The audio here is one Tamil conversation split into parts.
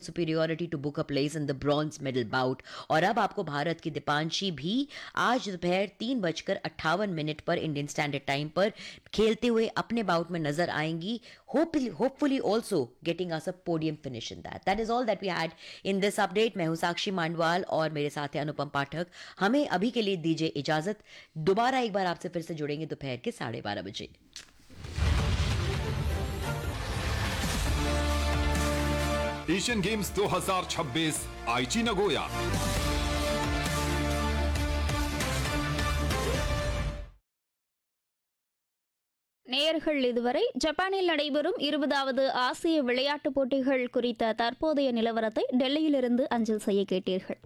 superiority to book a place in the bronze medal bout और अब आपको भारत की दीपांशी भी आज दोपहर तीन बजकर अट्ठावन मिनट पर इंडियन स्टैंडर्ड टाइम पर खेलते हुए अपने बाउट में नजर आएंगी hopefully hopefully also getting us a podium finish in that that is all that we had in this update मैं हूं साक्षी मांडवाल और मेरे साथ है अनुपम पाठक हमें अभी के लिए दीजिए इजाजत दोबारा एक बार आपसे फिर से जुड़ेंगे दोपहर के साढ़े बारह बजे एशियन गेम्स 2026 आईची नगोया நேயர்கள் இதுவரை ஜப்பானில் நடைபெறும் இருபதாவது ஆசிய விளையாட்டுப் போட்டிகள் குறித்த தற்போதைய நிலவரத்தை டெல்லியிலிருந்து அஞ்சல் செய்ய கேட்டீர்கள்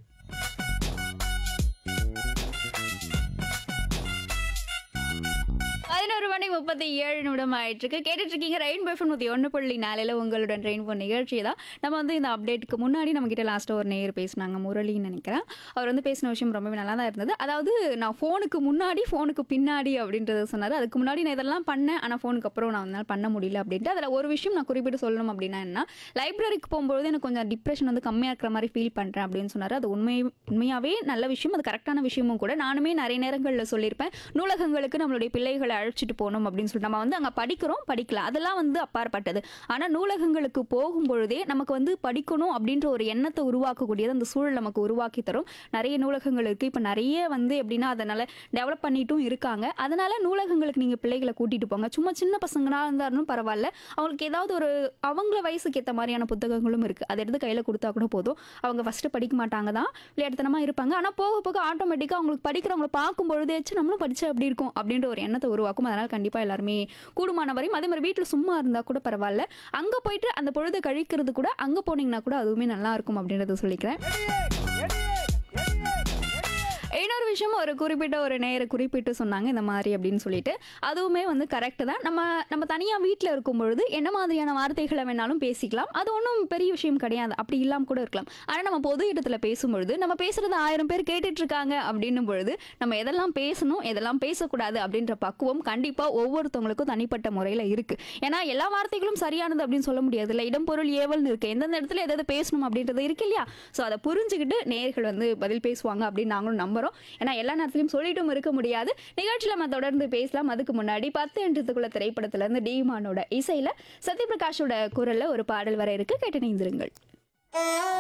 பதினோரு மணி முப்பத்தி ஏழு நிமிடம் ஆயிட்டு இருக்கு கேட்டுட்டு இருக்கீங்க ரெயின் பை நூற்றி ஒன்று புள்ளி நாளில் உங்களுடன் ரெயின் போ நிகழ்ச்சி தான் நம்ம வந்து இந்த அப்டேட்டுக்கு முன்னாடி நம்ம கிட்ட லாஸ்ட்டாக ஒரு நேயர் பேசினாங்க முரளின்னு நினைக்கிறேன் அவர் வந்து பேசின விஷயம் ரொம்பவே நல்லா தான் இருந்தது அதாவது நான் ஃபோனுக்கு முன்னாடி ஃபோனுக்கு பின்னாடி அப்படின்றத சொன்னார் அதுக்கு முன்னாடி நான் இதெல்லாம் பண்ணேன் ஆனால் ஃபோனுக்கு அப்புறம் நான் வந்து பண்ண முடியல அப்படின்ட்டு அதில் ஒரு விஷயம் நான் குறிப்பிட்டு சொல்லணும் அப்படின்னா என்ன லைப்ரரிக்கு போகும்போது எனக்கு கொஞ்சம் டிப்ரெஷன் வந்து கம்மியாக இருக்கிற மாதிரி ஃபீல் பண்ணுறேன் அப்படின்னு சொன்னார் அது உண்மை உண்மையாகவே நல்ல விஷயம் அது கரெக்டான விஷயமும் கூட நானுமே நிறைய நேரங்களில் சொல்லியிருப்பேன் நூலகங்களுக்கு நம்மளுடைய பிள்ளைகளை அழைச்சிட்டு போகணும் அப்படின்னு சொல்லிட்டு நம்ம வந்து அங்கே படிக்கிறோம் படிக்கலாம் அதெல்லாம் வந்து அப்பாற்பட்டது ஆனால் நூலகங்களுக்கு போகும்பொழுதே நமக்கு வந்து படிக்கணும் அப்படின்ற ஒரு எண்ணத்தை உருவாக்கக்கூடியது அந்த சூழல் நமக்கு உருவாக்கி தரும் நிறைய நூலகங்கள் இருக்குது இப்போ நிறைய வந்து எப்படின்னா அதனால் டெவலப் பண்ணிட்டும் இருக்காங்க அதனால் நூலகங்களுக்கு நீங்கள் பிள்ளைகளை கூட்டிகிட்டு போங்க சும்மா சின்ன பசங்களாக இருந்தாலும் பரவாயில்ல அவங்களுக்கு ஏதாவது ஒரு அவங்கள வயசுக்கு ஏற்ற மாதிரியான புத்தகங்களும் இருக்குது அதை எடுத்து கையில் கொடுத்தா கூட போதும் அவங்க ஃபஸ்ட்டு படிக்க மாட்டாங்க தான் விளையாட்டுத்தனமாக இருப்பாங்க ஆனால் போக போக ஆட்டோமேட்டிக்காக அவங்களுக்கு படிக்கிறவங்கள பார்க்கும் பொழுதேச்சும் நம்மளும் படிச்சா எப்படி இருக்கும் அப்படின்ற ஒரு எண்ணத்தை உருவாக்கும் அதனால் கண்டிப்பாக எல்லாருமே கூடுமான வரையும் அதே மாதிரி வீட்டில் சும்மா இருந்தால் கூட பரவாயில்ல அங்கே போயிட்டு அந்த பொழுதை கழிக்கிறது கூட அங்கே போனீங்கன்னா கூட அதுவுமே நல்லா இருக்கும் அப்படின்றத சொல்லிக்கிறேன் இன்னொரு விஷயம் ஒரு குறிப்பிட்ட ஒரு நேர குறிப்பிட்டு சொன்னாங்க இந்த மாதிரி அப்படின்னு சொல்லிட்டு அதுவுமே வந்து கரெக்டு தான் நம்ம நம்ம தனியாக வீட்டில் இருக்கும் பொழுது என்ன மாதிரியான வார்த்தைகளை வேணாலும் பேசிக்கலாம் அது ஒன்றும் பெரிய விஷயம் கிடையாது அப்படி இல்லாமல் கூட இருக்கலாம் ஆனால் நம்ம பொது இடத்துல பேசும்பொழுது நம்ம பேசுறது ஆயிரம் பேர் கேட்டுட்டு இருக்காங்க அப்படின்னும் பொழுது நம்ம எதெல்லாம் பேசணும் எதெல்லாம் பேசக்கூடாது அப்படின்ற பக்குவம் கண்டிப்பாக ஒவ்வொருத்தவங்களுக்கும் தனிப்பட்ட முறையில் இருக்கு ஏன்னா எல்லா வார்த்தைகளும் சரியானது அப்படின்னு சொல்ல முடியாது இல்லை இடம் பொருள் ஏவல்னு இருக்கு எந்தெந்த இடத்துல எதாவது பேசணும் அப்படின்றது இருக்கு இல்லையா ஸோ அதை புரிஞ்சுக்கிட்டு நேர்கள் வந்து பதில் பேசுவாங்க அப்படின்னு நாங்களும் நம்புறோம் ஏன்னா எல்லா நேரத்திலையும் சொல்லிட்டும் இருக்க முடியாது நிகழ்ச்சியில் நம்ம தொடர்ந்து பேசலாம் அதுக்கு முன்னாடி பத்து என்றதுக்குள்ள திரைப்படத்துல இருந்து டீமானோட இசையில சத்யபிரகாஷோட குரல்ல ஒரு பாடல் வர இருக்கு கேட்டு நீந்திருங்கள்